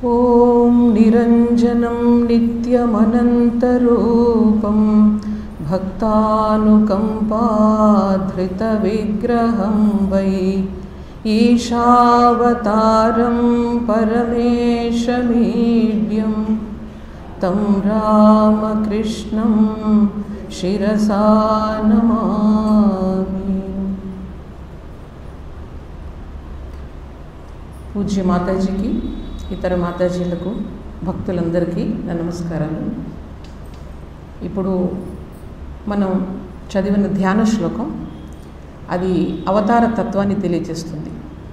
ॐ निरञ्जनं नित्यमनन्तरूपं भक्तानुकम्पाधृतविग्रहं वै ईशावतारं परमेशमीड्यं तं रामकृष्णं शिरसा नमामि పూజ్య మాతాజీకి ఇతర మాతాజీలకు భక్తులందరికీ నా నమస్కారాలు ఇప్పుడు మనం చదివిన ధ్యాన శ్లోకం అది అవతార తత్వాన్ని తెలియజేస్తుంది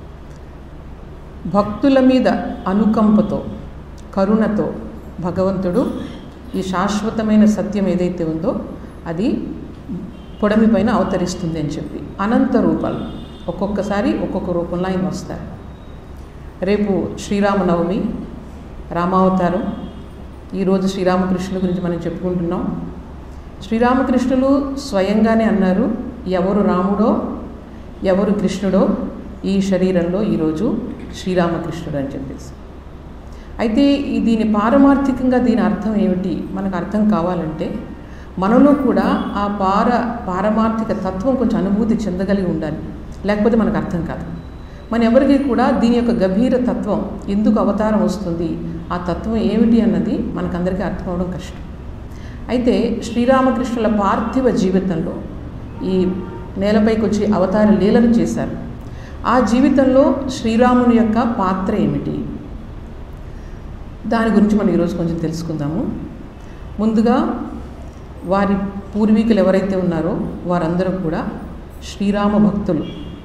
భక్తుల మీద అనుకంపతో కరుణతో భగవంతుడు ఈ శాశ్వతమైన సత్యం ఏదైతే ఉందో అది పొడమి పైన అవతరిస్తుంది అని చెప్పి అనంత రూపాలు ఒక్కొక్కసారి ఒక్కొక్క రూపంలో ఆయన వస్తారు రేపు శ్రీరామనవమి రామావతారం ఈరోజు శ్రీరామకృష్ణుల గురించి మనం చెప్పుకుంటున్నాం శ్రీరామకృష్ణులు స్వయంగానే అన్నారు ఎవరు రాముడో ఎవరు కృష్ణుడో ఈ శరీరంలో ఈరోజు శ్రీరామకృష్ణుడు అని చెప్పేసి అయితే ఈ దీని పారమార్థికంగా దీని అర్థం ఏమిటి మనకు అర్థం కావాలంటే మనలో కూడా ఆ పార పారమార్థిక తత్వం కొంచెం అనుభూతి చెందగలిగి ఉండాలి లేకపోతే మనకు అర్థం కాదు మన ఎవరికి కూడా దీని యొక్క గభీర తత్వం ఎందుకు అవతారం వస్తుంది ఆ తత్వం ఏమిటి అన్నది మనకందరికీ అర్థం అవడం కష్టం అయితే శ్రీరామకృష్ణుల పార్థివ జీవితంలో ఈ నేలపైకి వచ్చి అవతార లీలలు చేశారు ఆ జీవితంలో శ్రీరాముని యొక్క పాత్ర ఏమిటి దాని గురించి మనం ఈరోజు కొంచెం తెలుసుకుందాము ముందుగా వారి పూర్వీకులు ఎవరైతే ఉన్నారో వారందరూ కూడా శ్రీరామ భక్తులు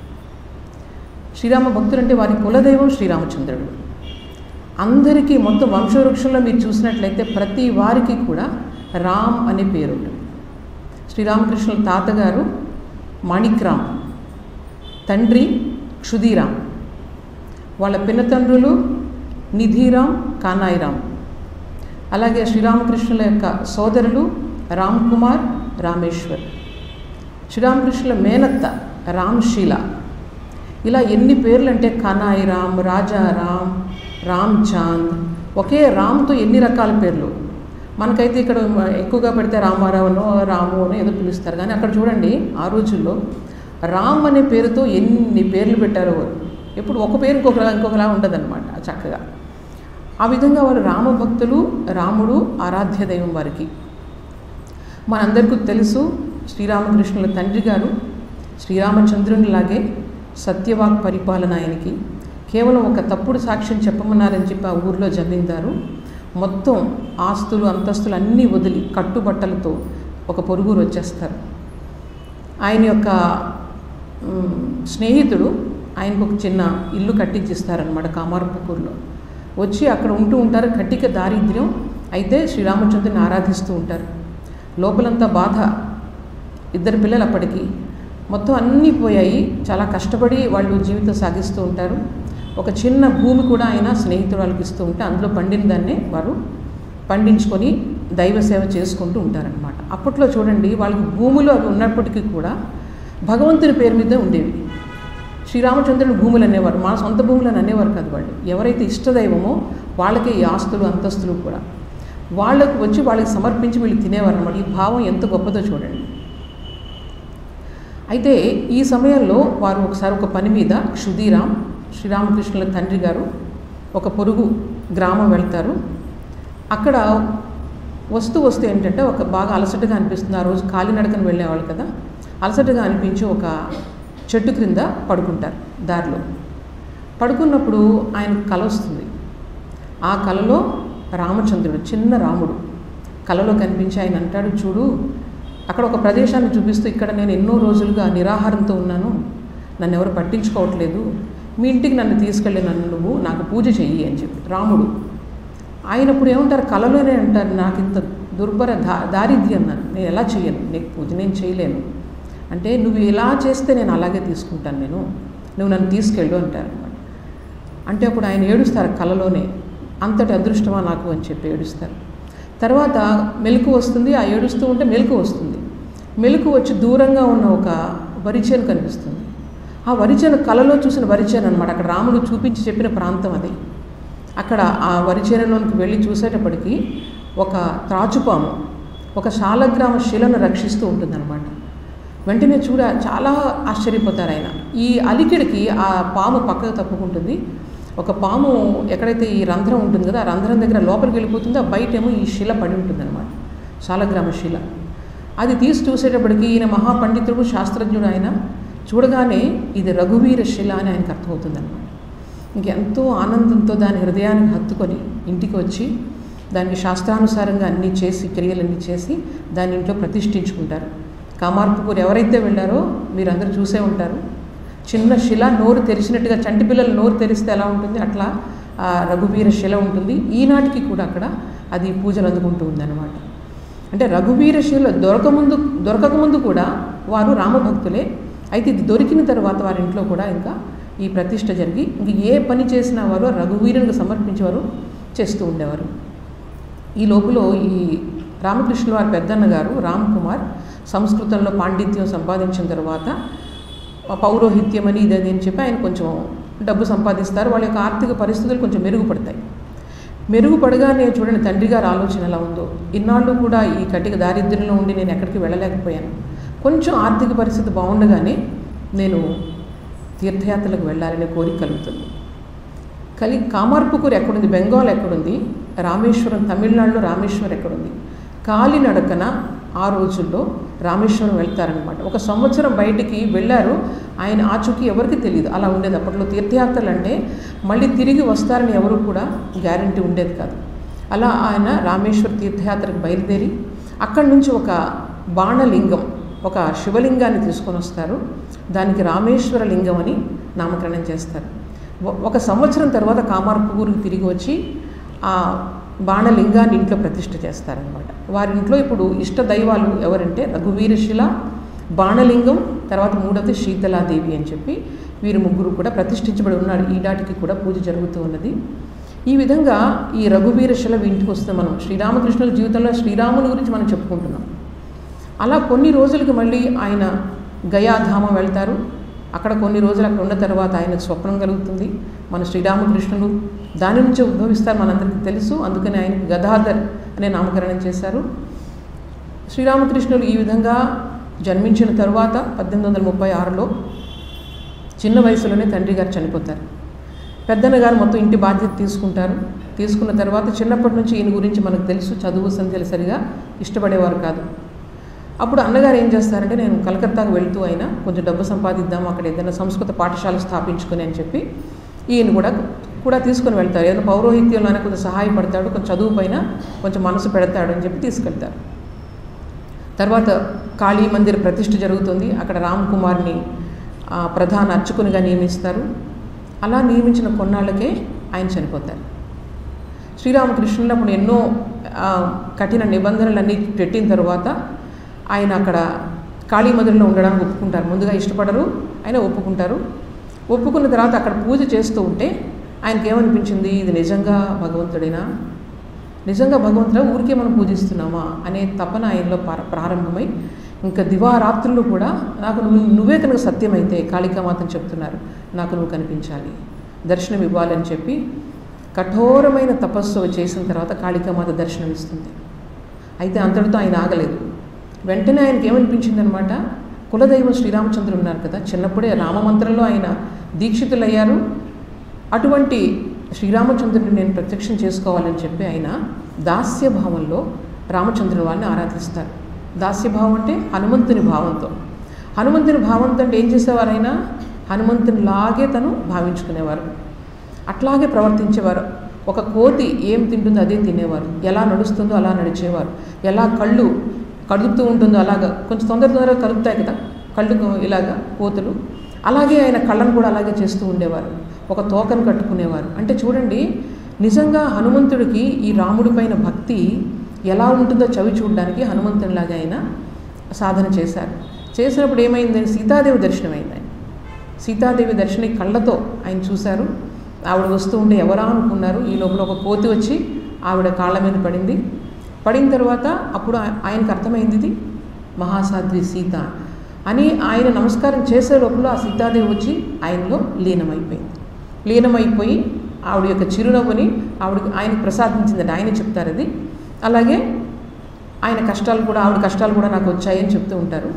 శ్రీరామ భక్తులు అంటే వారి కులదైవం శ్రీరామచంద్రుడు అందరికీ మొత్తం వంశవృక్షంలో మీరు చూసినట్లయితే ప్రతి వారికి కూడా రామ్ అనే పేరు ఉంటుంది శ్రీరామకృష్ణుల తాతగారు మాణిక్రామ్ తండ్రి క్షుదీరామ్ వాళ్ళ పినతండ్రులు నిధిరామ్ కానాయిరామ్ అలాగే శ్రీరామకృష్ణుల యొక్క సోదరులు రామ్ కుమార్ రామేశ్వర్ శ్రీరామకృష్ణుల మేనత్త రామ్శీల ఇలా ఎన్ని పేర్లు అంటే కనాయిరామ్ రాజారామ్ రామ్ చాంద్ ఒకే రామ్తో ఎన్ని రకాల పేర్లు మనకైతే ఇక్కడ ఎక్కువగా పెడితే రామారావునో రాము అనో ఏదో పిలుస్తారు కానీ అక్కడ చూడండి ఆ రోజుల్లో రామ్ అనే పేరుతో ఎన్ని పేర్లు పెట్టారో వారు ఎప్పుడు ఒక పేరు ఇంకొకలా ఇంకొకలా ఉండదన్నమాట చక్కగా ఆ విధంగా వారు రామభక్తులు రాముడు ఆరాధ్య దైవం వారికి మనందరికీ తెలుసు శ్రీరామకృష్ణుల తండ్రి గారు శ్రీరామచంద్రునిలాగే సత్యవాక్ పరిపాలన ఆయనకి కేవలం ఒక తప్పుడు సాక్ష్యం చెప్పమన్నారని చెప్పి ఆ ఊర్లో జమీందారు మొత్తం ఆస్తులు అంతస్తులు అన్నీ వదిలి కట్టుబట్టలతో ఒక పొరుగురు వచ్చేస్తారు ఆయన యొక్క స్నేహితుడు ఆయనకు ఒక చిన్న ఇల్లు కట్టించిస్తారనమాట కామారపుకూరులో వచ్చి అక్కడ ఉంటూ ఉంటారు కట్టిక దారిద్ర్యం అయితే శ్రీరామచంద్రుని ఆరాధిస్తూ ఉంటారు లోపలంతా బాధ ఇద్దరు పిల్లలు అప్పటికి మొత్తం అన్నీ పోయాయి చాలా కష్టపడి వాళ్ళు జీవితం సాగిస్తూ ఉంటారు ఒక చిన్న భూమి కూడా ఆయన స్నేహితుడు వాళ్ళకి ఇస్తూ ఉంటే అందులో పండిన దాన్నే వారు పండించుకొని దైవ సేవ చేసుకుంటూ ఉంటారనమాట అప్పట్లో చూడండి వాళ్ళకి భూములు అవి ఉన్నప్పటికీ కూడా భగవంతుని పేరు మీద ఉండేవి శ్రీరామచంద్రుని భూములు అనేవారు మా సొంత భూములు అని అనేవారు కాదు వాళ్ళు ఎవరైతే ఇష్టదైవమో వాళ్ళకే ఈ ఆస్తులు అంతస్తులు కూడా వాళ్ళకు వచ్చి వాళ్ళకి సమర్పించి వీళ్ళు తినేవారు అనమాట ఈ భావం ఎంత గొప్పదో చూడండి అయితే ఈ సమయంలో వారు ఒకసారి ఒక పని మీద క్షుదీరామ్ శ్రీరామకృష్ణుల తండ్రి గారు ఒక పొరుగు గ్రామం వెళ్తారు అక్కడ వస్తూ వస్తూ ఏంటంటే ఒక బాగా అలసటగా అనిపిస్తుంది ఆ రోజు కాలినడకను వెళ్ళేవాళ్ళు కదా అలసటగా అనిపించి ఒక చెట్టు క్రింద పడుకుంటారు దారిలో పడుకున్నప్పుడు ఆయనకు కల వస్తుంది ఆ కలలో రామచంద్రుడు చిన్న రాముడు కలలో కనిపించి ఆయన అంటాడు చూడు అక్కడ ఒక ప్రదేశాన్ని చూపిస్తూ ఇక్కడ నేను ఎన్నో రోజులుగా నిరాహారంతో ఉన్నాను నన్ను ఎవరు పట్టించుకోవట్లేదు మీ ఇంటికి నన్ను తీసుకెళ్ళి నన్ను నువ్వు నాకు పూజ చెయ్యి అని చెప్పి రాముడు ఆయన ఇప్పుడు ఏమంటారు కలలోనే అంటారు నాకు ఇంత దుర్భర దా దారిద్ర్యం నన్ను నేను ఎలా చేయను నీకు పూజ నేను చేయలేను అంటే నువ్వు ఎలా చేస్తే నేను అలాగే తీసుకుంటాను నేను నువ్వు నన్ను తీసుకెళ్ళు అంటారు అంటే అప్పుడు ఆయన ఏడుస్తారు కలలోనే అంతటి అదృష్టమా నాకు అని చెప్పి ఏడుస్తారు తర్వాత మెలకు వస్తుంది ఆ ఏడుస్తూ ఉంటే మెలకు వస్తుంది మెలకు వచ్చి దూరంగా ఉన్న ఒక వరిచేను కనిపిస్తుంది ఆ వరిచేను కలలో చూసిన వరిచేను అనమాట అక్కడ రాముడు చూపించి చెప్పిన ప్రాంతం అది అక్కడ ఆ వరి చేనులోనికి వెళ్ళి చూసేటప్పటికి ఒక త్రాచుపాము ఒక శాలగ్రామ శిలను రక్షిస్తూ ఉంటుందన్నమాట వెంటనే చూడ చాలా ఆశ్చర్యపోతారు ఆయన ఈ అలికిడికి ఆ పాము పక్కకు తప్పుకుంటుంది ఒక పాము ఎక్కడైతే ఈ రంధ్రం ఉంటుంది కదా ఆ రంధ్రం దగ్గర లోపలికి వెళ్ళిపోతుందో ఆ బయటేమో ఈ శిల పడి ఉంటుందన్నమాట శాలగ్రామ శిల అది తీసి చూసేటప్పటికి ఈయన మహాపండితుడు శాస్త్రజ్ఞుడు ఆయన చూడగానే ఇది రఘువీర శిల అని ఆయనకు అర్థమవుతుందన్నమాట ఇంకెంతో ఆనందంతో దాని హృదయానికి హత్తుకొని ఇంటికి వచ్చి దానికి శాస్త్రానుసారంగా అన్నీ చేసి క్రియలన్నీ చేసి దాని ఇంట్లో ప్రతిష్ఠించుకుంటారు కామార్పుకూరు ఎవరైతే వెళ్ళారో మీరందరూ చూసే ఉంటారు చిన్న శిల నోరు తెరిచినట్టుగా చంటి పిల్లలు నోరు తెరిస్తే ఎలా ఉంటుంది అట్లా ఆ రఘువీర శిల ఉంటుంది ఈనాటికి కూడా అక్కడ అది పూజలు అందుకుంటూ ఉందన్నమాట అంటే రఘువీర శిల దొరకముందు దొరకకముందు కూడా వారు రామభక్తులే అయితే ఇది దొరికిన తర్వాత వారి ఇంట్లో కూడా ఇంకా ఈ ప్రతిష్ట జరిగి ఇంక ఏ పని చేసినా వారు రఘువీరునికి సమర్పించేవారు చేస్తూ ఉండేవారు ఈ లోపల ఈ రామకృష్ణ వారి పెద్దన్న గారు రామ్ కుమార్ సంస్కృతంలో పాండిత్యం సంపాదించిన తర్వాత పౌరోహిత్యం అని ఇదని అని చెప్పి ఆయన కొంచెం డబ్బు సంపాదిస్తారు వాళ్ళ యొక్క ఆర్థిక పరిస్థితులు కొంచెం మెరుగుపడతాయి మెరుగుపడగానే చూడండి తండ్రి గారి ఆలోచన ఎలా ఉందో ఇన్నాళ్ళు కూడా ఈ కటిక దారిద్ర్యంలో ఉండి నేను ఎక్కడికి వెళ్ళలేకపోయాను కొంచెం ఆర్థిక పరిస్థితి బాగుండగానే నేను తీర్థయాత్రలకు వెళ్ళాలనే కోరిక కలుగుతుంది కలి కామార్పుకూరు ఎక్కడుంది బెంగాల్ ఎక్కడుంది రామేశ్వరం తమిళనాడులో రామేశ్వరం ఎక్కడుంది కాలినడకన ఆ రోజుల్లో రామేశ్వరం వెళ్తారనమాట ఒక సంవత్సరం బయటికి వెళ్ళారు ఆయన ఆచూకీ ఎవరికి తెలియదు అలా ఉండేది అప్పట్లో తీర్థయాత్రలు అంటే మళ్ళీ తిరిగి వస్తారని ఎవరు కూడా గ్యారంటీ ఉండేది కాదు అలా ఆయన రామేశ్వర తీర్థయాత్రకు బయలుదేరి అక్కడి నుంచి ఒక బాణలింగం ఒక శివలింగాన్ని తీసుకొని వస్తారు దానికి రామేశ్వర లింగం అని నామకరణం చేస్తారు ఒక సంవత్సరం తర్వాత కామార్పుగూరుకి తిరిగి వచ్చి ఆ బాణలింగాన్ని ఇంట్లో ప్రతిష్ఠ చేస్తారనమాట వారి ఇంట్లో ఇప్పుడు ఇష్ట దైవాలు ఎవరంటే రఘువీరశిల బాణలింగం తర్వాత మూడవది శీతలాదేవి అని చెప్పి వీరు ముగ్గురు కూడా ప్రతిష్ఠించబడి ఉన్నారు ఈనాటికి కూడా పూజ జరుగుతూ ఉన్నది ఈ విధంగా ఈ రఘువీరశిల ఇంటికి వస్తే మనం శ్రీరామకృష్ణుల జీవితంలో శ్రీరాముని గురించి మనం చెప్పుకుంటున్నాం అలా కొన్ని రోజులకి మళ్ళీ ఆయన గయాధామం వెళ్తారు అక్కడ కొన్ని రోజులు అక్కడ ఉన్న తర్వాత ఆయనకు స్వప్నం కలుగుతుంది మన శ్రీరామకృష్ణులు దాని నుంచి ఉద్భవిస్తారు మనందరికీ తెలుసు అందుకని ఆయనకి గదాధర్ అనే నామకరణం చేశారు శ్రీరామకృష్ణులు ఈ విధంగా జన్మించిన తరువాత పద్దెనిమిది వందల ముప్పై ఆరులో చిన్న వయసులోనే తండ్రి గారు చనిపోతారు పెద్దన్న గారు మొత్తం ఇంటి బాధ్యత తీసుకుంటారు తీసుకున్న తర్వాత చిన్నప్పటి నుంచి ఈయన గురించి మనకు తెలుసు చదువు సంధ్యలు సరిగా ఇష్టపడేవారు కాదు అప్పుడు అన్నగారు ఏం చేస్తారంటే నేను కలకత్తాకు వెళ్తూ అయినా కొంచెం డబ్బు సంపాదిద్దాము అక్కడ ఏదైనా సంస్కృత పాఠశాల స్థాపించుకుని అని చెప్పి ఈయన కూడా కూడా తీసుకొని వెళ్తారు ఏదైనా పౌరోహిత్యంలో ఆయన కొంచెం సహాయపడతాడు కొంచెం చదువు పైన కొంచెం మనసు పెడతాడు అని చెప్పి తీసుకెళ్తారు తర్వాత కాళీ మందిర్ ప్రతిష్ఠ జరుగుతుంది అక్కడ రామ్ కుమార్ని ప్రధాన అర్చకునిగా నియమిస్తారు అలా నియమించిన కొన్నాళ్ళకే ఆయన చనిపోతారు శ్రీరామకృష్ణులు అప్పుడు ఎన్నో కఠిన నిబంధనలన్నీ పెట్టిన తర్వాత ఆయన అక్కడ కాళీమందిరంలో ఉండడానికి ఒప్పుకుంటారు ముందుగా ఇష్టపడరు ఆయన ఒప్పుకుంటారు ఒప్పుకున్న తర్వాత అక్కడ పూజ చేస్తూ ఉంటే ఆయనకి ఏమనిపించింది ఇది నిజంగా భగవంతుడేనా నిజంగా భగవంతుడా ఊరికే మనం పూజిస్తున్నామా అనే తపన ఆయనలో ప్రారంభమై ఇంకా దివారాత్రులు కూడా నాకు నువ్వు నువ్వే కనుక సత్యమైతే కాళికామాతని చెప్తున్నారు నాకు నువ్వు కనిపించాలి దర్శనం ఇవ్వాలని చెప్పి కఠోరమైన తపస్సు చేసిన తర్వాత కాళికామాత దర్శనం ఇస్తుంది అయితే అంతటితో ఆయన ఆగలేదు వెంటనే ఆయనకి ఏమనిపించింది అనమాట కులదైవం శ్రీరామచంద్రుడు ఉన్నారు కదా చిన్నప్పుడే రామమంత్రంలో ఆయన దీక్షితులయ్యారు అటువంటి శ్రీరామచంద్రుడిని నేను ప్రత్యక్షం చేసుకోవాలని చెప్పి ఆయన దాస్యభావంలో రామచంద్రుని వారిని ఆరాధిస్తారు దాస్యభావం అంటే హనుమంతుని భావంతో హనుమంతుని భావంతో అంటే ఏం చేసేవారు ఆయన హనుమంతుని లాగే తను భావించుకునేవారు అట్లాగే ప్రవర్తించేవారు ఒక కోతి ఏం తింటుందో అదే తినేవారు ఎలా నడుస్తుందో అలా నడిచేవారు ఎలా కళ్ళు కడుగుతూ ఉంటుందో అలాగా కొంచెం తొందర తొందరగా కలుగుతాయి కదా కళ్ళు ఇలాగా కోతులు అలాగే ఆయన కళ్ళను కూడా అలాగే చేస్తూ ఉండేవారు ఒక తోకను కట్టుకునేవారు అంటే చూడండి నిజంగా హనుమంతుడికి ఈ రాముడి పైన భక్తి ఎలా ఉంటుందో చవి చూడడానికి హనుమంతునిలాగా ఆయన సాధన చేశారు చేసినప్పుడు ఏమైందని సీతాదేవి దర్శనం అయింది ఆయన సీతాదేవి దర్శనం కళ్ళతో ఆయన చూశారు ఆవిడ వస్తూ ఉంటే ఎవరా అనుకున్నారు ఈ లోపల ఒక కోతి వచ్చి ఆవిడ కాళ్ళ మీద పడింది పడిన తర్వాత అప్పుడు ఆయనకు అర్థమైంది ఇది మహాసాధ్వి సీత అని ఆయన నమస్కారం చేసే లోపల ఆ సీతాదేవి వచ్చి ఆయనలో లీనమైపోయింది లీనమైపోయి ఆవిడ యొక్క చిరునవ్వుని ఆవిడ ఆయనకు ప్రసాదించిందండి ఆయన చెప్తారు అది అలాగే ఆయన కష్టాలు కూడా ఆవిడ కష్టాలు కూడా నాకు వచ్చాయని చెప్తూ ఉంటారు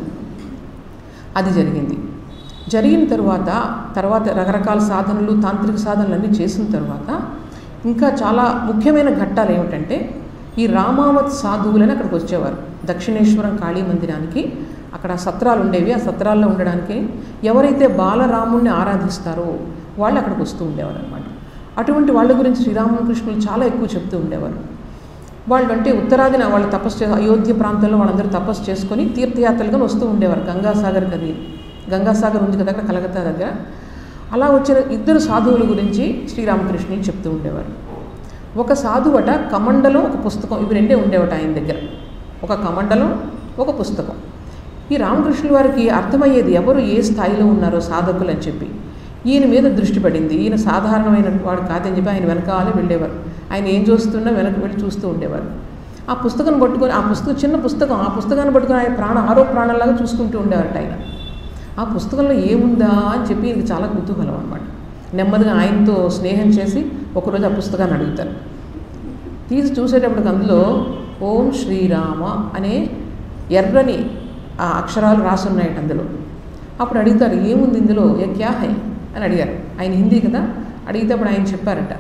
అది జరిగింది జరిగిన తర్వాత తర్వాత రకరకాల సాధనలు తాంత్రిక సాధనలు అన్నీ చేసిన తర్వాత ఇంకా చాలా ముఖ్యమైన ఘట్టాలు ఏమిటంటే ఈ రామావత్ సాధువులని అక్కడికి వచ్చేవారు దక్షిణేశ్వరం కాళీ మందిరానికి అక్కడ సత్రాలు ఉండేవి ఆ సత్రాల్లో ఉండడానికి ఎవరైతే బాలరాముణ్ణి ఆరాధిస్తారో వాళ్ళు అక్కడికి వస్తూ ఉండేవారు అనమాట అటువంటి వాళ్ళ గురించి శ్రీరామకృష్ణులు చాలా ఎక్కువ చెప్తూ ఉండేవారు వాళ్ళు అంటే ఉత్తరాదిన వాళ్ళు తపస్సు చే అయోధ్య ప్రాంతంలో వాళ్ళందరూ తపస్సు చేసుకొని తీర్థయాత్రలుగా వస్తూ ఉండేవారు గంగాసాగర్ కది గంగాసాగర్ ఉంది కదా అక్కడ కలకత్తా దగ్గర అలా వచ్చిన ఇద్దరు సాధువుల గురించి శ్రీరామకృష్ణులు చెప్తూ ఉండేవారు ఒక సాధువట కమండలం ఒక పుస్తకం ఇవి రెండే ఉండేవట ఆయన దగ్గర ఒక కమండలం ఒక పుస్తకం ఈ రామకృష్ణుల వారికి అర్థమయ్యేది ఎవరు ఏ స్థాయిలో ఉన్నారో సాధకులు అని చెప్పి ఈయన మీద దృష్టి పడింది ఈయన సాధారణమైన వాడు కాదని చెప్పి ఆయన వెనకాలే వెళ్ళేవారు ఆయన ఏం చూస్తున్నా వెనక వెళ్ళి చూస్తూ ఉండేవారు ఆ పుస్తకం పట్టుకొని ఆ పుస్తకం చిన్న పుస్తకం ఆ పుస్తకాన్ని పట్టుకొని ఆయన ప్రాణ ఆరో ప్రాణంలాగా చూసుకుంటూ ఉండేవారట ఆయన ఆ పుస్తకంలో ఏముందా అని చెప్పి ఈయనకి చాలా కుతూహలం అనమాట నెమ్మదిగా ఆయనతో స్నేహం చేసి ఒకరోజు ఆ పుస్తకాన్ని అడుగుతారు తీసి చూసేటప్పటికి అందులో ఓం శ్రీరామ అనే ఎర్రని ఆ అక్షరాలు రాసున్నాయట అందులో అప్పుడు అడుగుతారు ఏముంది ఇందులో ఏ క్యా హై అని అడిగారు ఆయన హిందీ కదా అడిగితే అప్పుడు ఆయన చెప్పారట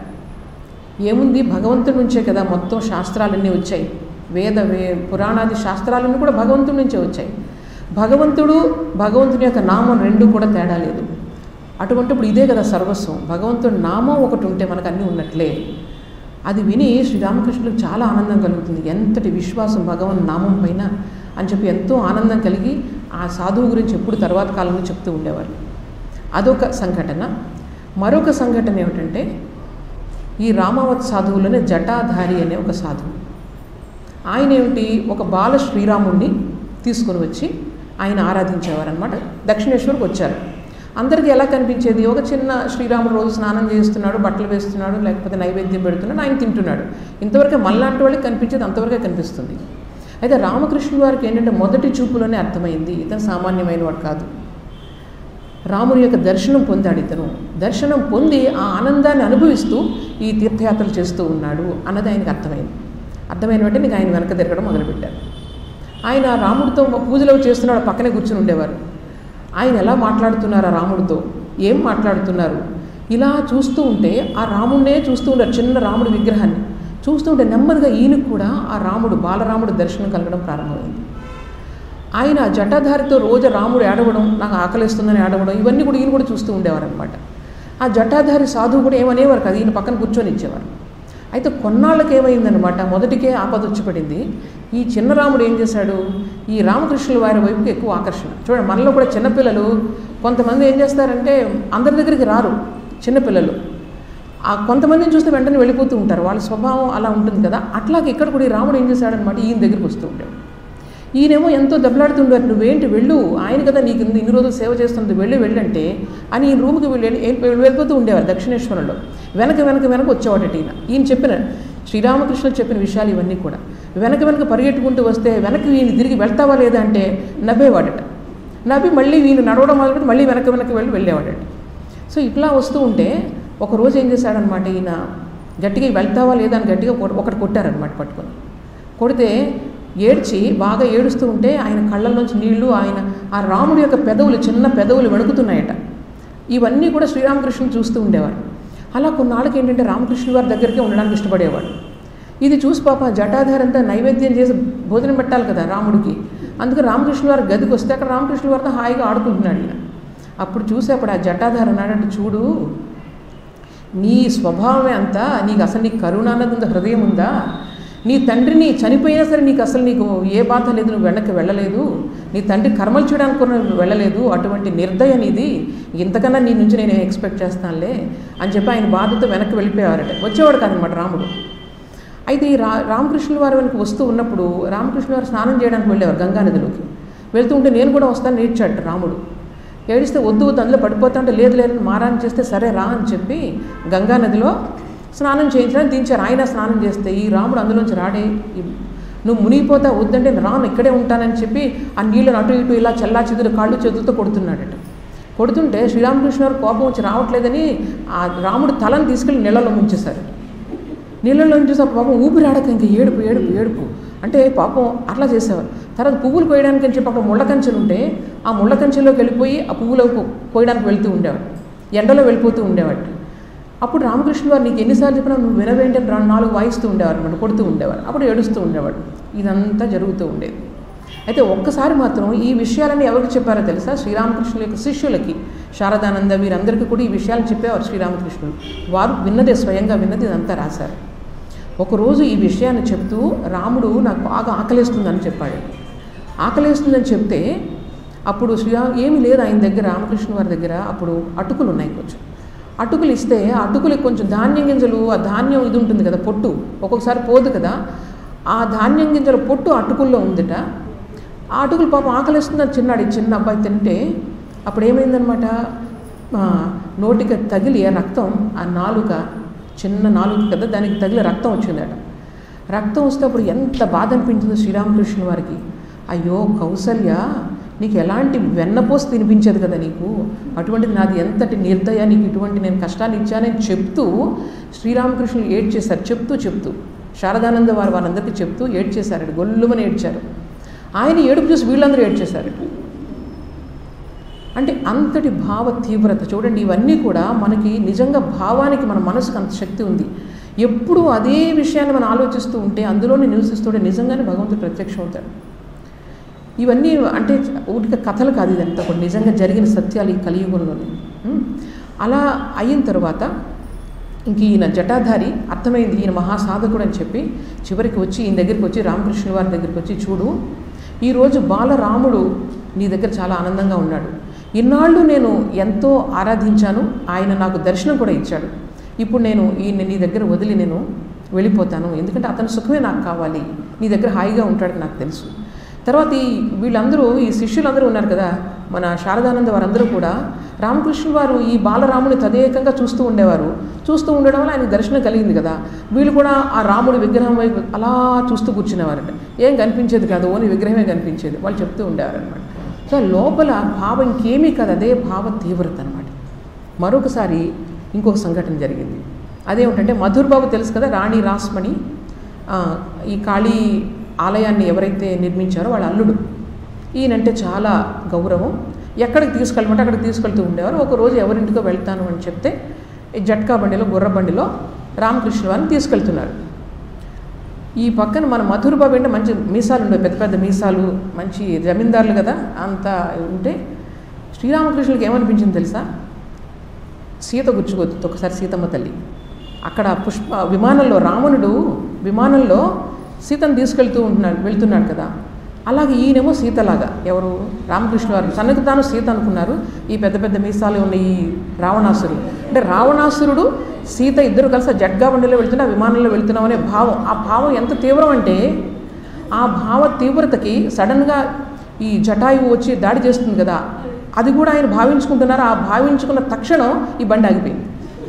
ఏముంది భగవంతుడి నుంచే కదా మొత్తం శాస్త్రాలన్నీ వచ్చాయి వేద వే పురాణాది శాస్త్రాలన్నీ కూడా భగవంతుడి నుంచే వచ్చాయి భగవంతుడు భగవంతుని యొక్క నామం రెండు కూడా తేడా లేదు అటువంటిప్పుడు ఇదే కదా సర్వస్వం భగవంతుడి నామం ఒకటి ఉంటే మనకు అన్నీ ఉన్నట్లే అది విని శ్రీరామకృష్ణులకు చాలా ఆనందం కలుగుతుంది ఎంతటి విశ్వాసం భగవన్ నామం పైన అని చెప్పి ఎంతో ఆనందం కలిగి ఆ సాధువు గురించి ఎప్పుడు తర్వాత కాలంలో చెప్తూ ఉండేవారు అదొక సంఘటన మరొక సంఘటన ఏమిటంటే ఈ రామావత్ సాధువులోనే జటాధారి అనే ఒక సాధువు ఆయన ఏమిటి ఒక బాల శ్రీరాముణ్ణి తీసుకొని వచ్చి ఆయన ఆరాధించేవారనమాట దక్షిణేశ్వరికి వచ్చారు అందరికీ ఎలా కనిపించేది ఒక చిన్న శ్రీరాముడు రోజు స్నానం చేస్తున్నాడు బట్టలు వేస్తున్నాడు లేకపోతే నైవేద్యం పెడుతున్నాడు ఆయన తింటున్నాడు ఇంతవరకే మళ్ళాంటి వాళ్ళకి కనిపించేది అంతవరకే కనిపిస్తుంది అయితే రామకృష్ణుడు వారికి ఏంటంటే మొదటి చూపులోనే అర్థమైంది ఇతను సామాన్యమైన వాడు కాదు రాముని యొక్క దర్శనం పొందాడు ఇతను దర్శనం పొంది ఆ ఆనందాన్ని అనుభవిస్తూ ఈ తీర్థయాత్రలు చేస్తూ ఉన్నాడు అన్నది ఆయనకు అర్థమైంది అర్థమైన వెంటనే నీకు ఆయన వెనక తిరగడం మొదలుపెట్టారు ఆయన రాముడితో పూజలో చేస్తున్నాడు పక్కనే కూర్చుని ఉండేవారు ఆయన ఎలా మాట్లాడుతున్నారు ఆ రాముడితో ఏం మాట్లాడుతున్నారు ఇలా చూస్తూ ఉంటే ఆ రాముడినే చూస్తూ ఉంటారు చిన్న రాముడి విగ్రహాన్ని చూస్తూ ఉంటే నెమ్మదిగా ఈయనకు కూడా ఆ రాముడు బాలరాముడు దర్శనం కలగడం ప్రారంభమైంది ఆయన జటాధారితో రోజు రాముడు ఏడవడం నాకు ఆకలిస్తుందని ఏడవడం ఇవన్నీ కూడా ఈయన కూడా చూస్తూ ఉండేవారు అనమాట ఆ జటాధారి సాధువు కూడా ఏమనేవారు కదా ఈయన పక్కన కూర్చొని ఇచ్చేవారు అయితే కొన్నాళ్ళకి ఏమైందనమాట మొదటికే ఆపద వచ్చి పడింది ఈ చిన్న రాముడు ఏం చేశాడు ఈ రామకృష్ణుల వారి వైపుకి ఎక్కువ ఆకర్షణ చూడండి మనలో కూడా చిన్నపిల్లలు కొంతమంది ఏం చేస్తారంటే అందరి దగ్గరికి రారు చిన్నపిల్లలు ఆ కొంతమందిని చూస్తే వెంటనే వెళ్ళిపోతూ ఉంటారు వాళ్ళ స్వభావం అలా ఉంటుంది కదా అట్లాగే ఇక్కడ కూడా ఈ రాముడు ఏం చేశాడనమాట ఈయన దగ్గరికి వస్తూ ఉంటాడు ఈయనేమో ఎంతో దెబ్బలాడుతుండారు నువ్వేంటి వెళ్ళు ఆయన కదా నీకు ఇన్ని ఇన్ని రోజులు సేవ చేస్తున్నది వెళ్ళి వెళ్ళంటే అని ఈ రూమ్కి వెళ్ళి వెళ్ళిపోతూ ఉండేవారు దక్షిణేశ్వరంలో వెనక వెనక వెనక వచ్చేవాడట ఈయన ఈయన చెప్పిన శ్రీరామకృష్ణుడు చెప్పిన విషయాలు ఇవన్నీ కూడా వెనక వెనక పరిగెట్టుకుంటూ వస్తే వెనక్కి ఈయన తిరిగి వెళ్తావా లేదా అంటే నవ్వేవాడట నవ్వి మళ్ళీ వీళ్ళు నడవడం మొదలుపెట్టి మళ్ళీ వెనక వెనక వెళ్ళి వెళ్ళేవాడట సో ఇట్లా వస్తూ ఉంటే ఒక రోజు ఏం చేశాడనమాట ఈయన గట్టిగా వెళ్తావా లేదా అని గట్టిగా ఒకటి కొట్టారనమాట పట్టుకొని కొడితే ఏడ్చి బాగా ఏడుస్తూ ఉంటే ఆయన కళ్ళల్లోంచి నీళ్లు ఆయన ఆ రాముడి యొక్క పెదవులు చిన్న పెదవులు వణుకుతున్నాయట ఇవన్నీ కూడా శ్రీరామకృష్ణుడు చూస్తూ ఉండేవారు అలా కొన్నాళ్ళకి ఏంటంటే రామకృష్ణుల వారి దగ్గరికే ఉండడానికి ఇష్టపడేవాడు ఇది చూసి పాప జటాధారంతా నైవేద్యం చేసి భోజనం పెట్టాలి కదా రాముడికి అందుకే రామకృష్ణ వారి గదికి వస్తే అక్కడ రామకృష్ణ వారితో హాయిగా ఆడుకుంటున్నాడు ఈయన అప్పుడు చూసి అప్పుడు ఆ జటాధార అన్నాడంటే చూడు నీ స్వభావమే అంతా నీకు అసలు నీకు కరుణ అన్నది ఉందా హృదయం ఉందా నీ తండ్రిని చనిపోయినా సరే నీకు అసలు నీకు ఏ బాధ లేదు నువ్వు వెనక్కి వెళ్ళలేదు నీ తండ్రి కర్మలు చేయడానికి కూడా నువ్వు వెళ్ళలేదు అటువంటి నిర్దయ నీది ఇంతకన్నా నీ నుంచి నేను ఎక్స్పెక్ట్ చేస్తానులే అని చెప్పి ఆయన బాధతో వెనక్కి వెళ్ళిపోయేవారట వచ్చేవాడు కాదనమాట రాముడు అయితే ఈ రా రామకృష్ణుల వారి వెనక్కి వస్తూ ఉన్నప్పుడు రామకృష్ణుల వారు స్నానం చేయడానికి వెళ్ళేవారు గంగానదిలోకి వెళ్తూ ఉంటే నేను కూడా వస్తాను ఏడ్చాడు రాముడు ఏడిస్తే వద్దు వద్దు అందులో పడిపోతా అంటే లేదు లేదని మారాన్ని చేస్తే సరే రా అని చెప్పి గంగానదిలో స్నానం చేయించడానికి దించారు ఆయన స్నానం చేస్తే ఈ రాముడు అందులోంచి రాడే నువ్వు మునిగిపోతా వద్దంటే రాను ఇక్కడే ఉంటానని చెప్పి ఆ నీళ్ళని అటు ఇటు ఇలా చల్లా చెదురు కాళ్ళు చేతులతో కొడుతున్నాడట కొడుతుంటే శ్రీరామకృష్ణ వారు కోపం వచ్చి రావట్లేదని ఆ రాముడు తలను తీసుకెళ్ళి నీళ్ళలో ముంచేశారు నీళ్ళలో నుంచి పాపం ఊపిరాడక ఇంకా ఏడుపు ఏడుపు ఏడుపు అంటే పాపం అట్లా చేసేవారు తర్వాత పువ్వులు కోయడానికి అని చెప్పి అక్కడ ముళ్ళ కంచెలు ఉంటే ఆ ముళ్ళ కంచెలోకి వెళ్ళిపోయి ఆ పువ్వులు కోయడానికి వెళ్తూ ఉండేవాడు ఎండలో వెళ్ళిపోతూ ఉండేవాడు అప్పుడు రామకృష్ణ వారు నీకు ఎన్నిసార్లు చెప్పినా నువ్వు వినవేంటి అని రా- నాలుగు వాయిస్తూ ఉండేవారు అనమాట కొడుతూ ఉండేవారు అప్పుడు ఏడుస్తూ ఉండేవాడు ఇదంతా జరుగుతూ ఉండేది అయితే ఒక్కసారి మాత్రం ఈ విషయాలని ఎవరికి చెప్పారో తెలుసా శ్రీరామకృష్ణుల యొక్క శిష్యులకి శారదానంద వీరందరికీ కూడా ఈ విషయాలు చెప్పేవారు శ్రీరామకృష్ణుడు వారు విన్నదే స్వయంగా విన్నది ఇదంతా రాశారు ఒకరోజు ఈ విషయాన్ని చెప్తూ రాముడు నాకు బాగా ఆకలేస్తుందని చెప్పాడు ఆకలేస్తుందని చెప్తే అప్పుడు శ్రీరామ్ ఏమీ లేదు ఆయన దగ్గర రామకృష్ణ వారి దగ్గర అప్పుడు అటుకులు ఉన్నాయి కొంచెం అటుకులు ఇస్తే ఆ అటుకులకి కొంచెం ధాన్యం గింజలు ఆ ధాన్యం ఇది ఉంటుంది కదా పొట్టు ఒక్కొక్కసారి పోదు కదా ఆ ధాన్యం గింజల పొట్టు అటుకుల్లో ఉందిట ఆ అటుకులు పాపం ఆకలిస్తుందని చిన్నాడు ఈ చిన్న అబ్బాయి తింటే అప్పుడు ఏమైందనమాట ఆ, నోటికి తగిలి ఆ రక్తం ఆ నాలుక చిన్న నాలుక కదా దానికి తగిలి రక్తం వచ్చిందట రక్తం వస్తే అప్పుడు ఎంత బాధ అనిపించిందో శ్రీరామకృష్ణ వారికి అయ్యో కౌసల్య నీకు ఎలాంటి వెన్నపోసి తినిపించేది కదా నీకు అటువంటిది నాది ఎంతటి నిర్దయ నీకు ఇటువంటి నేను కష్టాన్ని ఇచ్చానని చెప్తూ శ్రీరామకృష్ణులు ఏడ్చేశారు చెప్తూ చెప్తూ శారదానంద వారు వారందరికీ చెప్తూ ఏడ్చేశారు గొల్లుమని ఏడ్చారు ఆయన ఏడుపు చూసి వీళ్ళందరూ ఏడ్చేశారు అంటే అంతటి భావ తీవ్రత చూడండి ఇవన్నీ కూడా మనకి నిజంగా భావానికి మన మనసుకు అంత శక్తి ఉంది ఎప్పుడు అదే విషయాన్ని మనం ఆలోచిస్తూ ఉంటే అందులోనే నివసిస్తుంటే నిజంగానే భగవంతుడు ప్రత్యక్షం అవుతాడు ఇవన్నీ అంటే ఊటిక కథలు కాదు ఇదంతా కూడా నిజంగా జరిగిన సత్యాలు ఈ కలియుగంలోనే ఉం? అలా అయిన తర్వాత ఇంక ఈయన జటాధారి అర్థమైంది ఈయన మహాసాధకుడు అని చెప్పి చివరికి వచ్చి ఈయన దగ్గరికి వచ్చి రామకృష్ణ వారి దగ్గరికి వచ్చి చూడు ఈరోజు బాలరాముడు నీ దగ్గర చాలా ఆనందంగా ఉన్నాడు ఇన్నాళ్ళు నేను ఎంతో ఆరాధించాను ఆయన నాకు దర్శనం కూడా ఇచ్చాడు ఇప్పుడు నేను ఈయన నీ దగ్గర వదిలి నేను వెళ్ళిపోతాను ఎందుకంటే అతని సుఖమే నాకు కావాలి నీ దగ్గర హాయిగా ఉంటాడని నాకు తెలుసు తర్వాత ఈ వీళ్ళందరూ ఈ శిష్యులందరూ ఉన్నారు కదా మన శారదానంద వారందరూ కూడా రామకృష్ణ వారు ఈ బాలరాముని తదేకంగా చూస్తూ ఉండేవారు చూస్తూ ఉండడం వల్ల ఆయనకు దర్శనం కలిగింది కదా వీళ్ళు కూడా ఆ రాముడి విగ్రహం వైపు అలా చూస్తూ కూర్చునేవారట ఏం కనిపించేది కాదు ఓన్లీ విగ్రహమే కనిపించేది వాళ్ళు చెప్తూ ఉండేవారు అనమాట సో లోపల భావం ఇంకేమీ కాదు అదే భావ తీవ్రత అనమాట మరొకసారి ఇంకొక సంఘటన జరిగింది అదేమిటంటే మధుర్ బాబు తెలుసు కదా రాణి రాస్మణి ఆ, ఈ కాళీ ఆలయాన్ని ఎవరైతే నిర్మించారో వాళ్ళ అల్లుడు ఈయనంటే చాలా గౌరవం ఎక్కడికి తీసుకెళ్ళమంటే అక్కడికి తీసుకెళ్తూ ఉండేవారు ఒక రోజు ఎవరింటికో వెళ్తాను అని చెప్తే ఈ జట్కా బండిలో గుర్ర బండిలో రామకృష్ణ వారిని తీసుకెళ్తున్నారు ఈ పక్కన మన మధుర బాబు అంటే మంచి మీసాలు ఉండేవి పెద్ద పెద్ద మీసాలు మంచి జమీందారులు కదా అంత ఉంటే శ్రీరామకృష్ణుడికి ఏమనిపించింది తెలుసా సీత గుర్చుకొద్దు ఒకసారి సీతమ్మ తల్లి అక్కడ పుష్ప విమానంలో రావణుడు విమానంలో సీతను తీసుకెళ్తూ ఉంటున్నాడు వెళ్తున్నాడు కదా అలాగే ఈయనేమో సీతలాగా ఎవరు రామకృష్ణ వారు తనకు తాను సీత అనుకున్నారు ఈ పెద్ద పెద్ద మీసాలు ఉన్న ఈ రావణాసురుడు అంటే రావణాసురుడు సీత ఇద్దరు కలిసి ఆ జడ్గా బండిలో వెళ్తున్నా విమానంలో వెళ్తున్నాం అనే భావం ఆ భావం ఎంత తీవ్రం అంటే ఆ భావ తీవ్రతకి సడన్గా ఈ జటాయువు వచ్చి దాడి చేస్తుంది కదా అది కూడా ఆయన భావించుకుంటున్నారు ఆ భావించుకున్న తక్షణం ఈ బండి ఆగిపోయింది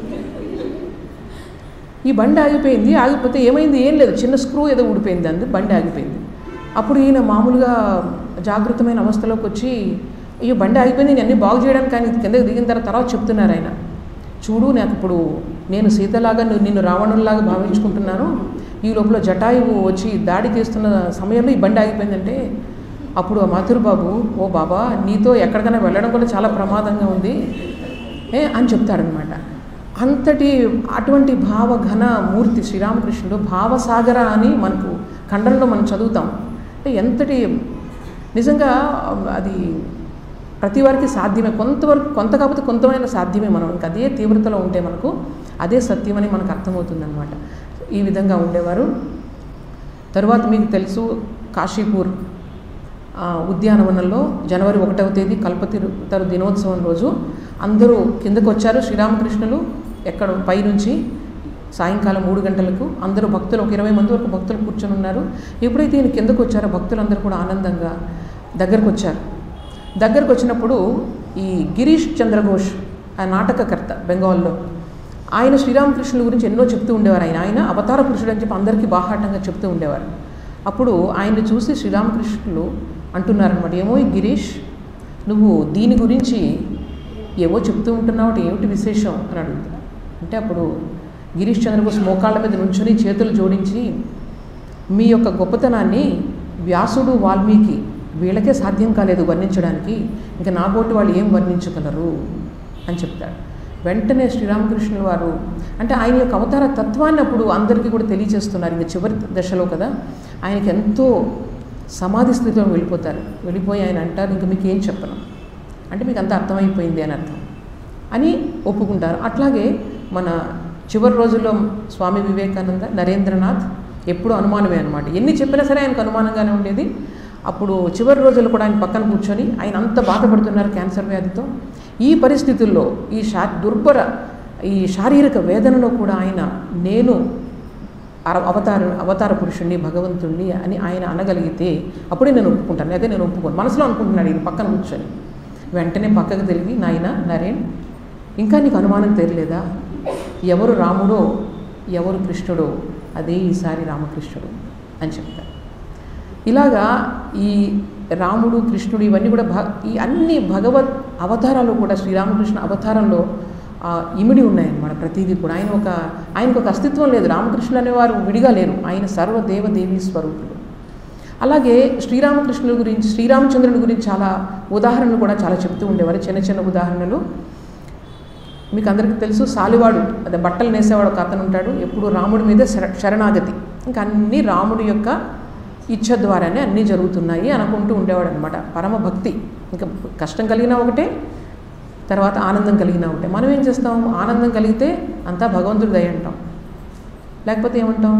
ఈ బండి ఆగిపోయింది ఆగిపోతే ఏమైంది ఏం లేదు చిన్న స్క్రూ ఏదో ఊడిపోయింది అంది బండి ఆగిపోయింది అప్పుడు ఈయన మామూలుగా జాగృతమైన అవస్థలోకి వచ్చి అయ్యో బండి ఆగిపోయింది నేను అన్ని బాగు చేయడానికి కానీ కిందకి దిగిన తర్వాత తర్వాత చెప్తున్నారు ఆయన చూడు నాకు ఇప్పుడు నేను సీతలాగా నువ్వు నిన్ను రావణుల్లాగా భావించుకుంటున్నాను ఈ లోపల జటాయువు వచ్చి దాడి చేస్తున్న సమయంలో ఈ బండి ఆగిపోయిందంటే అప్పుడు ఆ మాథుర్ బాబు ఓ బాబా నీతో ఎక్కడికైనా వెళ్ళడం కూడా చాలా ప్రమాదంగా ఉంది ఏ అని చెప్తాడనమాట అంతటి అటువంటి భావఘన మూర్తి శ్రీరామకృష్ణుడు భావసాగర అని మనకు ఖండంలో మనం చదువుతాం అంటే ఎంతటి నిజంగా అది ప్రతి వారికి సాధ్యమే కొంతవరకు కొంత కాకపోతే కొంతమైన సాధ్యమే మనం ఇంకా అదే తీవ్రతలో ఉంటే మనకు అదే సత్యమని మనకు అర్థమవుతుందన్నమాట ఈ విధంగా ఉండేవారు తరువాత మీకు తెలుసు కాశీపూర్ ఆ, ఉద్యానవనంలో జనవరి ఒకటవ తేదీ కల్పతిరు దినోత్సవం రోజు అందరూ కిందకు వచ్చారు శ్రీరామకృష్ణులు ఎక్కడ పైనుంచి సాయంకాలం మూడు గంటలకు అందరూ భక్తులు ఒక ఇరవై మంది వరకు భక్తులు కూర్చొని ఉన్నారు ఎప్పుడైతే ఈయన కిందకు వచ్చారో భక్తులందరూ కూడా ఆనందంగా దగ్గరకు వచ్చారు దగ్గరకు వచ్చినప్పుడు ఈ గిరీష్ చంద్రఘోష్ ఆ నాటకకర్త బెంగాల్లో ఆయన శ్రీరామకృష్ణుల గురించి ఎన్నో చెప్తూ ఉండేవారు ఆయన ఆయన అవతార పురుషుడు అని చెప్పి అందరికీ బాహాటంగా చెప్తూ ఉండేవారు అప్పుడు ఆయన్ని చూసి శ్రీరామకృష్ణులు అంటున్నారనమాట ఏమో ఈ గిరీష్ నువ్వు దీని గురించి ఏవో చెప్తూ ఉంటున్నావు ఏమిటి విశేషం అని అడుగుతున్నా అంటే అప్పుడు గిరీష్ చంద్రబోస్ మోకాళ్ళ మీద నుంచుని చేతులు జోడించి మీ యొక్క గొప్పతనాన్ని వ్యాసుడు వాల్మీకి వీళ్ళకే సాధ్యం కాలేదు వర్ణించడానికి ఇంకా నాబోటి వాళ్ళు ఏం వర్ణించగలరు అని చెప్తాడు వెంటనే శ్రీరామకృష్ణుల వారు అంటే ఆయన యొక్క అవతార తత్వాన్ని అప్పుడు అందరికీ కూడా తెలియజేస్తున్నారు ఇంకా చివరి దశలో కదా ఆయనకి ఎంతో సమాధి స్థితిలో వెళ్ళిపోతారు వెళ్ళిపోయి ఆయన అంటారు ఇంక మీకు ఏం చెప్పను అంటే మీకు అంత అర్థమైపోయింది అని అర్థం అని ఒప్పుకుంటారు అట్లాగే మన చివరి రోజుల్లో స్వామి వివేకానంద నరేంద్రనాథ్ ఎప్పుడు అనుమానమే అనమాట ఎన్ని చెప్పినా సరే ఆయనకు అనుమానంగానే ఉండేది అప్పుడు చివరి రోజులు కూడా ఆయన పక్కన కూర్చొని ఆయన అంత బాధపడుతున్నారు క్యాన్సర్ వ్యాధితో ఈ పరిస్థితుల్లో ఈ శా దుర్భర ఈ శారీరక వేదనలో కూడా ఆయన నేను అర- అవతార అవతార పురుషుణ్ణి భగవంతుణ్ణి అని ఆయన అనగలిగితే అప్పుడే నేను ఒప్పుకుంటాను అదే నేను ఒప్పుకోను మనసులో అనుకుంటున్నాడు ఈయన పక్కన కూర్చొని వెంటనే పక్కకు తిరిగి నాయన నరేన్ ఇంకా నీకు అనుమానం తెలియలేదా ఎవరు రాముడో ఎవరు కృష్ణుడో అదే ఈసారి రామకృష్ణుడు అని చెప్తారు ఇలాగా ఈ రాముడు కృష్ణుడు ఇవన్నీ కూడా భ ఈ అన్ని భగవత్ అవతారాలు కూడా శ్రీరామకృష్ణ అవతారంలో ఆ, ఇమిడి ఉన్నాయన్నమాట ప్రతిదీ కూడా ఆయన ఒక ఆయనకు ఒక అస్తిత్వం లేదు రామకృష్ణ అనేవారు విడిగా లేరు ఆయన సర్వదేవ దేవీ స్వరూపుడు అలాగే శ్రీరామకృష్ణుల గురించి శ్రీరామచంద్రుని గురించి చాలా ఉదాహరణలు కూడా చాలా చెప్తూ ఉండేవారు చిన్న చిన్న ఉదాహరణలు మీకు అందరికీ తెలుసు సాలివాడు అదే బట్టలు నేసేవాడు ఒక అతను ఉంటాడు ఎప్పుడు రాముడి మీద శర శరణాగతి ఇంకా అన్నీ రాముడి యొక్క ఇచ్ఛ ద్వారానే అన్నీ జరుగుతున్నాయి అనుకుంటూ ఉండేవాడు అనమాట పరమ భక్తి ఇంకా కష్టం కలిగినా ఒకటే తర్వాత ఆనందం కలిగినా ఒకటే మనం ఏం చేస్తాం ఆనందం కలిగితే అంతా భగవంతుడి దయ అంటాం లేకపోతే ఏమంటాం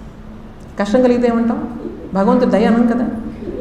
కష్టం కలిగితే ఏమంటాం భగవంతుడి దయ అనం కదా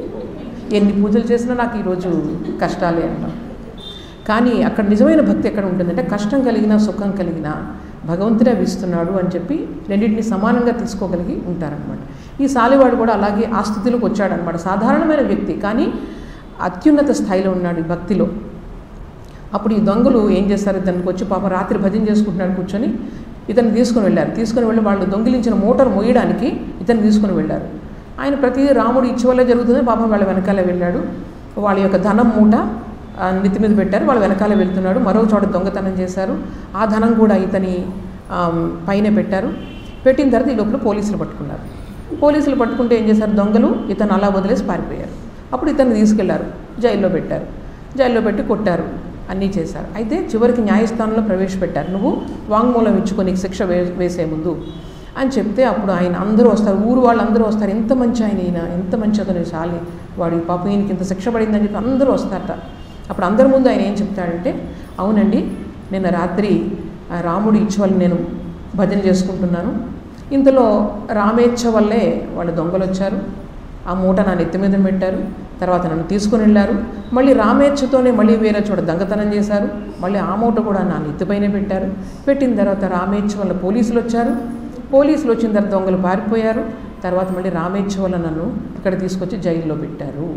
ఎన్ని పూజలు చేసినా నాకు ఈరోజు కష్టాలే అంటాం కానీ అక్కడ నిజమైన భక్తి ఎక్కడ ఉంటుందంటే కష్టం కలిగినా సుఖం కలిగినా భగవంతుడే ఇస్తున్నాడు అని చెప్పి రెండింటిని సమానంగా తీసుకోగలిగి ఉంటారనమాట ఈ సాలివాడు కూడా అలాగే ఆ స్థితిలోకి వచ్చాడనమాట సాధారణమైన వ్యక్తి కానీ అత్యున్నత స్థాయిలో ఉన్నాడు ఈ భక్తిలో అప్పుడు ఈ దొంగలు ఏం చేస్తారు ఇతనికి వచ్చి పాపం రాత్రి భజన చేసుకుంటున్నాడు కూర్చొని ఇతను తీసుకుని వెళ్ళారు తీసుకుని వెళ్ళి వాళ్ళు దొంగిలించిన మోటార్ మోయడానికి ఇతను తీసుకుని వెళ్ళారు ఆయన ప్రతి రాముడు ఇచ్చి వల్లే జరుగుతుంది పాపం వాళ్ళ వెనకాల వెళ్ళాడు వాళ్ళ యొక్క ధనం మూట ఆ, నెత్తి మీద పెట్టారు వాళ్ళ వెనకాల వెళ్తున్నాడు మరో చోట దొంగతనం చేశారు ఆ ధనం కూడా ఇతని ఆమ్, పైన పెట్టారు పెట్టిన తర్వాత ఈ లోపల పోలీసులు పట్టుకున్నారు పోలీసులు పట్టుకుంటే ఏం చేశారు దొంగలు ఇతను అలా వదిలేసి పారిపోయారు అప్పుడు ఇతన్ని తీసుకెళ్లారు జైల్లో పెట్టారు జైల్లో పెట్టి కొట్టారు అన్నీ చేశారు అయితే చివరికి న్యాయస్థానంలో ప్రవేశపెట్టారు నువ్వు వాంగ్మూలం ఇచ్చుకో నీకు శిక్ష వే వేసే ముందు అని చెప్తే అప్పుడు ఆయన అందరూ వస్తారు ఊరు వాళ్ళు అందరూ వస్తారు ఎంత మంచి ఆయన ఈయన ఎంత మంచి అతను చాలి వాడి పాపం ఈయనకి ఇంత శిక్ష పడిందని చెప్పి అందరూ వస్తారట అప్పుడు అందరి ముందు ఆయన ఏం చెప్తాడంటే అవునండి నిన్న రాత్రి ఆ రాముడి ఇచ్చి వల్ల నేను భజన చేసుకుంటున్నాను ఇంతలో రామేచ్ఛ వల్లే వాళ్ళ దొంగలు వచ్చారు ఆ మూట నా నెత్తి మీద పెట్టారు తర్వాత నన్ను తీసుకుని వెళ్ళారు మళ్ళీ రామేచ్ఛతోనే మళ్ళీ వేరే చోట దొంగతనం చేశారు మళ్ళీ ఆ మూట కూడా నా నెత్తిపైనే పెట్టారు పెట్టిన తర్వాత రామేచ్ఛ వల్ల పోలీసులు వచ్చారు పోలీసులు వచ్చిన తర్వాత దొంగలు పారిపోయారు తర్వాత మళ్ళీ రామేచ్ఛ వల్ల నన్ను ఇక్కడ తీసుకొచ్చి జైల్లో పెట్టారు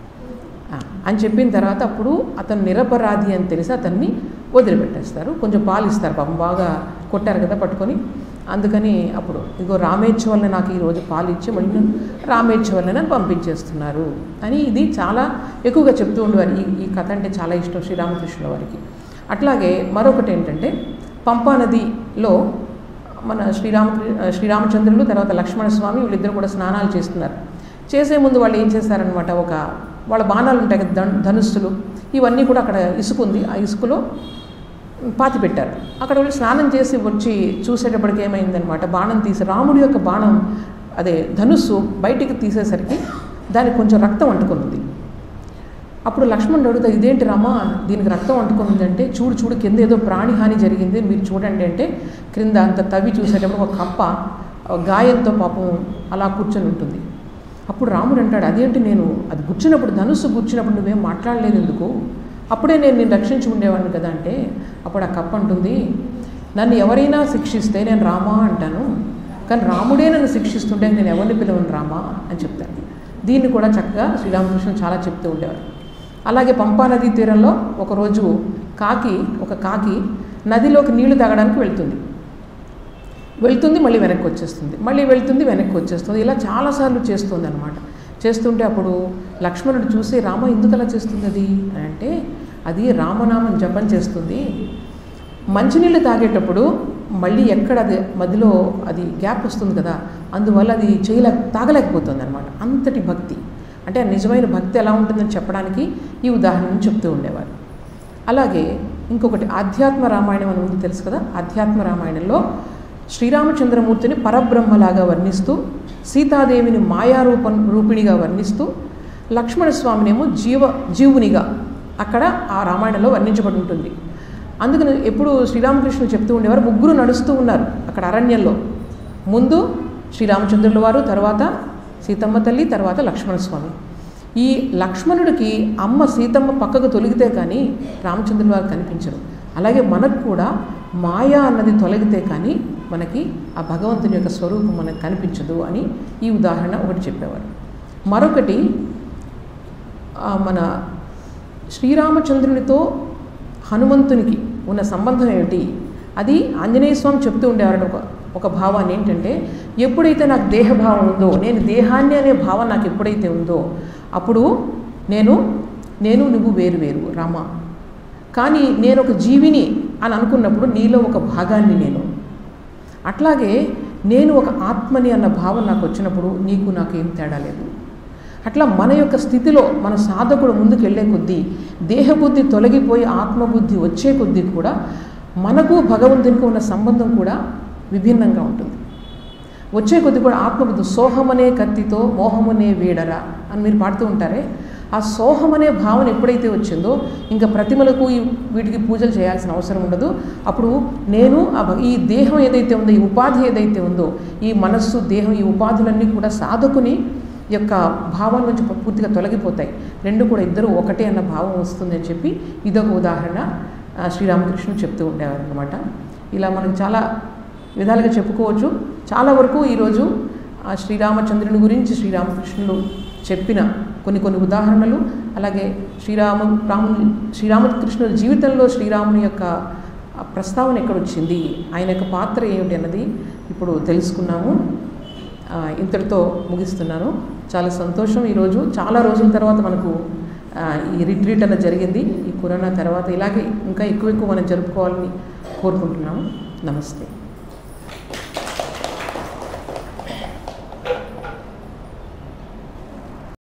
ఆ, అని చెప్పిన తర్వాత అప్పుడు అతను నిరపరాధి అని తెలిసి అతన్ని వదిలిపెట్టేస్తారు కొంచెం పాలు ఇస్తారు పాపం బాగా కొట్టారు కదా పట్టుకొని అందుకని అప్పుడు ఇగో రామేచ్ఛ వల్ల నాకు ఈరోజు పాలు ఇచ్చి మళ్ళీ నన్ను రామేచ్ఛ వల్ల నన్ను పంపించేస్తున్నారు అని ఇది చాలా ఎక్కువగా చెప్తూ ఉండేవారు ఈ ఈ కథ అంటే చాలా ఇష్టం శ్రీరామకృష్ణుల వారికి అట్లాగే మరొకటి ఏంటంటే పంపా నదిలో మన శ్రీరామ శ్రీరామచంద్రులు తర్వాత లక్ష్మణస్వామి వీళ్ళిద్దరు కూడా స్నానాలు చేస్తున్నారు చేసే ముందు వాళ్ళు ఏం చేస్తారనమాట ఒక వాళ్ళ బాణాలు ఉంటాయి కదా ధన్ ధనుస్సులు ఇవన్నీ కూడా అక్కడ ఇసుక ఉంది ఆ ఇసుకలో పాతి పెట్టారు అక్కడ వాళ్ళు స్నానం చేసి వచ్చి చూసేటప్పటికి ఏమైందనమాట బాణం తీసి రాముడి యొక్క బాణం అదే ధనుస్సు బయటికి తీసేసరికి దానికి కొంచెం రక్తం అంటుకుంది అప్పుడు లక్ష్మణుడు అడుగుతా ఇదేంటి రామా దీనికి రక్తం అంటుకుంది అంటే చూడు చూడు కింద ఏదో ప్రాణిహాని జరిగింది మీరు చూడండి అంటే క్రింద అంత తవ్వి చూసేటప్పుడు ఒక కప్ప ఆ గాయంతో పాపం అలా కూర్చొని ఉంటుంది అప్పుడు రాముడు అంటాడు అదేంటి నేను అది గుచ్చినప్పుడు ధనుస్సు గుచ్చినప్పుడు నువ్వేం మాట్లాడలేదు ఎందుకు అప్పుడే నేను నేను రక్షించి ఉండేవాడిని కదా అంటే అప్పుడు ఆ కప్ప అంటుంది నన్ను ఎవరైనా శిక్షిస్తే నేను రామా అంటాను కానీ రాముడే నన్ను శిక్షిస్తుంటే నేను ఎవరిని పిలవను రామా అని చెప్తాను దీన్ని కూడా చక్కగా శ్రీరామకృష్ణ చాలా చెప్తూ ఉండేవారు అలాగే పంపా నదీ తీరంలో ఒకరోజు కాకి ఒక కాకి నదిలోకి నీళ్లు తాగడానికి వెళ్తుంది వెళ్తుంది మళ్ళీ వెనక్కి వచ్చేస్తుంది మళ్ళీ వెళ్తుంది వెనక్కి వచ్చేస్తుంది ఇలా చాలాసార్లు చేస్తుంది అనమాట చేస్తుంటే అప్పుడు లక్ష్మణుడు చూసి రామ ఎందుకు అలా చేస్తుంది అది అని అంటే అది రామనామం జపం చేస్తుంది మంచినీళ్ళు తాగేటప్పుడు మళ్ళీ ఎక్కడ అది మధ్యలో అది గ్యాప్ వస్తుంది కదా అందువల్ల అది చేయలే తాగలేకపోతుంది అనమాట అంతటి భక్తి అంటే ఆ నిజమైన భక్తి ఎలా ఉంటుందని చెప్పడానికి ఈ ఉదాహరణను చెప్తూ ఉండేవారు అలాగే ఇంకొకటి ఆధ్యాత్మ రామాయణం అని ఉంది తెలుసు కదా ఆధ్యాత్మ రామాయణంలో శ్రీరామచంద్రమూర్తిని పరబ్రహ్మలాగా వర్ణిస్తూ సీతాదేవిని మాయారూపం రూపిణిగా వర్ణిస్తూ లక్ష్మణస్వామినేమో జీవ జీవునిగా అక్కడ ఆ రామాయణంలో వర్ణించబడి ఉంటుంది అందుకని ఎప్పుడు శ్రీరామకృష్ణుడు చెప్తూ ఉండేవారు ముగ్గురు నడుస్తూ ఉన్నారు అక్కడ అరణ్యంలో ముందు శ్రీరామచంద్రుల వారు తర్వాత సీతమ్మ తల్లి తర్వాత లక్ష్మణస్వామి ఈ లక్ష్మణుడికి అమ్మ సీతమ్మ పక్కకు తొలగితే కానీ రామచంద్రుల వారు కనిపించరు అలాగే మనకు కూడా మాయా అన్నది తొలగితే కానీ మనకి ఆ భగవంతుని యొక్క స్వరూపం మనకు కనిపించదు అని ఈ ఉదాహరణ ఒకటి చెప్పేవారు మరొకటి ఆ, మన శ్రీరామచంద్రునితో హనుమంతునికి ఉన్న సంబంధం ఏమిటి అది ఆంజనేయ స్వామి చెప్తూ ఉండేవారు ఒక ఒక భావాన్ని ఏంటంటే ఎప్పుడైతే నాకు దేహభావం ఉందో నేను దేహాన్ని అనే భావం నాకు ఎప్పుడైతే ఉందో అప్పుడు నేను నేను నువ్వు వేరు వేరు రామ కానీ నేను ఒక జీవిని అని అనుకున్నప్పుడు నీలో ఒక భాగాన్ని నేను అట్లాగే నేను ఒక ఆత్మని అన్న భావం నాకు వచ్చినప్పుడు నీకు నాకు ఏం తేడా లేదు అట్లా మన యొక్క స్థితిలో మన సాధకుడు ముందుకు వెళ్ళే కొద్దీ దేహబుద్ధి తొలగిపోయి ఆత్మబుద్ధి వచ్చే కొద్దీ కూడా మనకు భగవంతునికి ఉన్న సంబంధం కూడా విభిన్నంగా ఉంటుంది వచ్చే కొద్ది కూడా ఆత్మబుద్ధి సోహమనే కత్తితో మోహమనే వీడరా అని మీరు పాడుతూ ఉంటారే ఆ సోహం అనే భావన ఎప్పుడైతే వచ్చిందో ఇంకా ప్రతిమలకు ఈ వీటికి పూజలు చేయాల్సిన అవసరం ఉండదు అప్పుడు నేను ఆ భ- ఈ దేహం ఏదైతే ఉందో ఈ ఉపాధి ఏదైతే ఉందో ఈ మనస్సు దేహం ఈ ఉపాధులన్నీ కూడా సాధకుని యొక్క భావం నుంచి పూ- పూర్తిగా తొలగిపోతాయి రెండు కూడా ఇద్దరు ఒకటే అన్న భావం వస్తుంది అని చెప్పి ఇదొక ఉదాహరణ ఆ, శ్రీరామకృష్ణుడు చెప్తూ ఉండేవారు అనమాట ఇలా మనం చాలా విధాలుగా చెప్పుకోవచ్చు చాలా వరకు ఈరోజు ఆ శ్రీరామచంద్రుని గురించి శ్రీరామకృష్ణుడు చెప్పిన కొన్ని కొన్ని ఉదాహరణలు అలాగే శ్రీరామ రాముని శ్రీరామకృష్ణుడి జీవితంలో శ్రీరాముని యొక్క ఆ ప్రస్తావన ఎక్కడ వచ్చింది ఆయన యొక్క పాత్ర ఏమిటి అన్నది ఇప్పుడు తెలుసుకున్నాము ఆ, ఇంతటితో ముగిస్తున్నాను చాలా సంతోషం ఈరోజు చాలా రోజుల తర్వాత మనకు ఆ, ఈ రిట్రీట్ అన్నది జరిగింది ఈ కరోనా తర్వాత ఇలాగే ఇంకా ఎక్కువ ఎక్కువ మనం జరుపుకోవాలని కోరుకుంటున్నాము నమస్తే